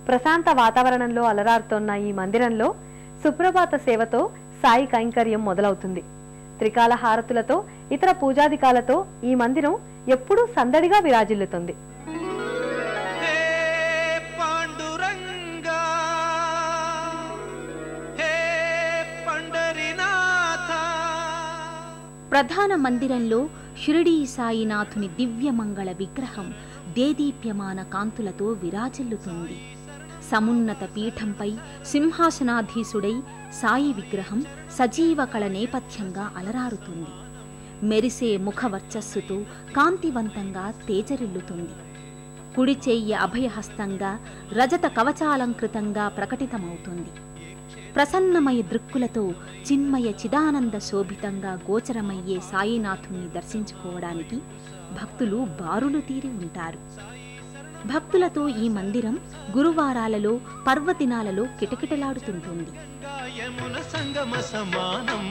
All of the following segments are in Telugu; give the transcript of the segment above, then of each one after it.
ప్రశాంత వాతావరణంలో అలరారుతోన్న ఈ మందిరంలో సుప్రభాత సేవతో సాయి కైంకర్యం మొదలవుతుంది త్రికాల హారతులతో ఇతర పూజాదికాలతో ఈ మందిరం ఎప్పుడూ సందడిగా విరాజిల్లుతుంది హే పాండురంగా హే పండరినాథ ప్రధాన మందిరంలో షిరిడీ సాయినాథుని దివ్యమంగళ విగ్రహం దేదీప్యమాన కాంతులతో విరాజిల్లుతుంది సమున్నత పీఠంపై సింహాసనాధీసుడై సాయి విగ్రహం సజీవ కళ నేపథ్యంగా అలరారుతుంది మెరిసే ముఖ వర్చస్సుతో కాంతివంతంగా తేజరిల్లుతుంది కుడి చెయ్యి అభయహస్తంగా రజత కవచాలంకృతంగా ప్రకటితమవుతుంది ప్రసన్నమయ దృక్కులతో చిన్మయ చిదానంద శోభితంగా గోచరమయ్యే సాయినాథుణ్ణి దర్శించుకోవడానికి భక్తులు బారులు తీరి ఉంటారు భక్తులతో ఈ మందిరం గురువారాలలో పర్వదినాలలో కిటకిటలాడుతుంటుంది యమున సంగమ సమానం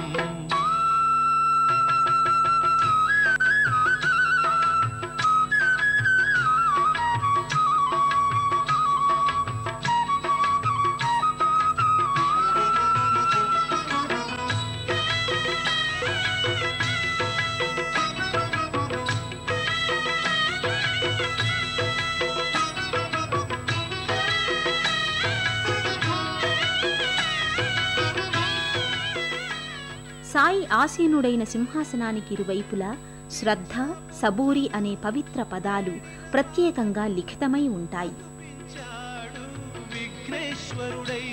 సాయి ఆసీనుడైన సింహాసనానికి ఇరువైపులా శ్రద్ధ సబూరి అనే పవిత్ర పదాలు ప్రత్యేకంగా లిఖితమై ఉంటాయి చాడు విఘ్నేశ్వరుడై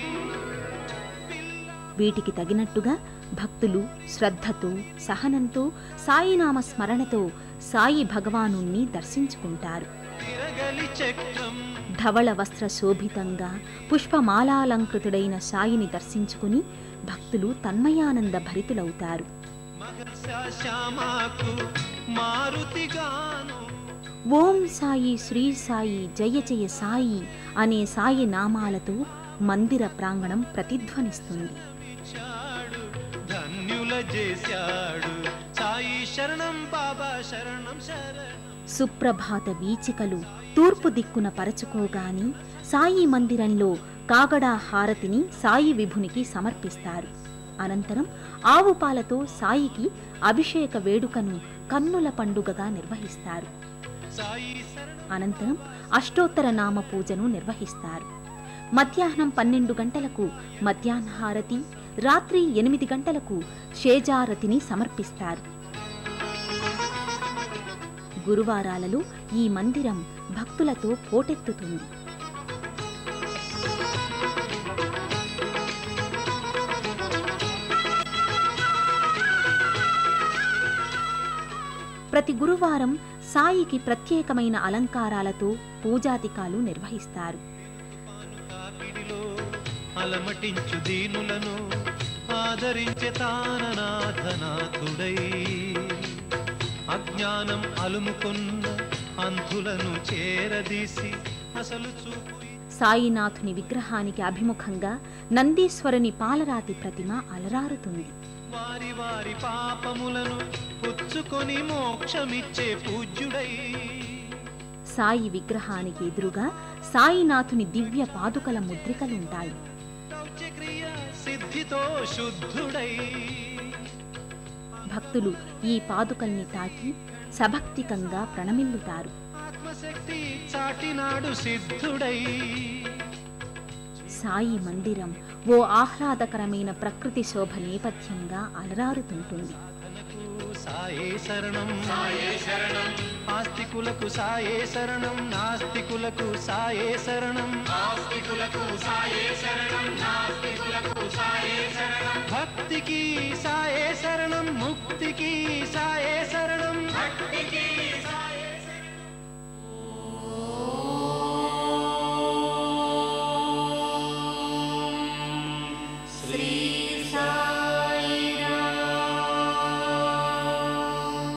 వీటికి తగినట్టుగా భక్తులు శ్రద్ధతో సహనంతో సాయినామ స్మరణతో సాయి భగవానుణ్ణి దర్శించుకుంటారు తిరగలి చక్రం ధవళ వస్త్ర శోభితంగా పుష్పమాలాలంకృతుడైన సాయిని దర్శించుకుని భక్తులు తన్మయానంద భరితులవుతారు మహర్ష శ్యామాకు మారుతిగాను ఓం సాయి శ్రీ సాయి జయ జయ సాయి అనే సాయి నామాలతో మందిర ప్రాంగణం ప్రతిధ్వనిస్తుంది చాడు ధన్యుల చేశాడు సాయి శరణం బాబా శరణం శరణం సుప్రభాత వీచికలు తూర్పు దిక్కున పరచుకోగాని సాయి మందిరంలో కాగడా హారతిని సాయి విభునికి సమర్పిస్తారు అనంతరం ఆవు పాలతో సాయికి అభిషేక వేడుకను కన్నుల పండుగగా నిర్వహిస్తారు సాయి శరణం అనంతరం అష్టోత్తర నామ పూజను నిర్వహిస్తారు మధ్యాహ్నం పన్నెండు గంటలకు మధ్యాహ్న హారతి రాత్రి ఎనిమిది గంటలకు షేజారతిని సమర్పిస్తారు గురువారాలలో ఈ మందిరం భక్తులతో పోటెత్తుతుంది ప్రతి గురువారం సాయికి ప్రత్యేకమైన అలంకారాలతో పూజాదికాలు నిర్వహిస్తారు కాపిడిలో అలమటించు దీనులను ఆదరించే తాననాథనాథుడై అజ్ఞానం అలుముకున్న అంధులను చేరదీసి అసలు చూపు సాయినాథుని విగ్రహానికి అభిముఖంగా నందీశ్వరుని పాలరాతి ప్రతిమ అలరారుతుంది వారి వారి పాపములను పుచ్చుకొని మోక్షమిచ్చే పూజ్యుడై సాయి విగ్రహానికి ఎదురుగా సాయినాథుని దివ్య పాదుకల ముద్రికలుంటాయి దౌత్యక్రియ సిద్ధితో శుద్ధుడై భక్తులు ఈ పాదుకల్ని తాకి సభక్తికంగా ప్రణమిల్లుతారు ఆత్మశక్తి చాటినాడు సిద్ధుడై సాయి మందిరం ఓ ఆహ్లాదకరమైన ప్రకృతి శోభ నేపథ్యంగా అలరారుతుంటుంది సాధనకు సాయే శరణం సాయే శరణం ఆస్తికులకు సాయే శరణం నాస్తికులకు సాయే శరణం ఆస్తికులకు సాయే శరణం నాస్తికులకు సాయే శరణం భక్తికి సాయే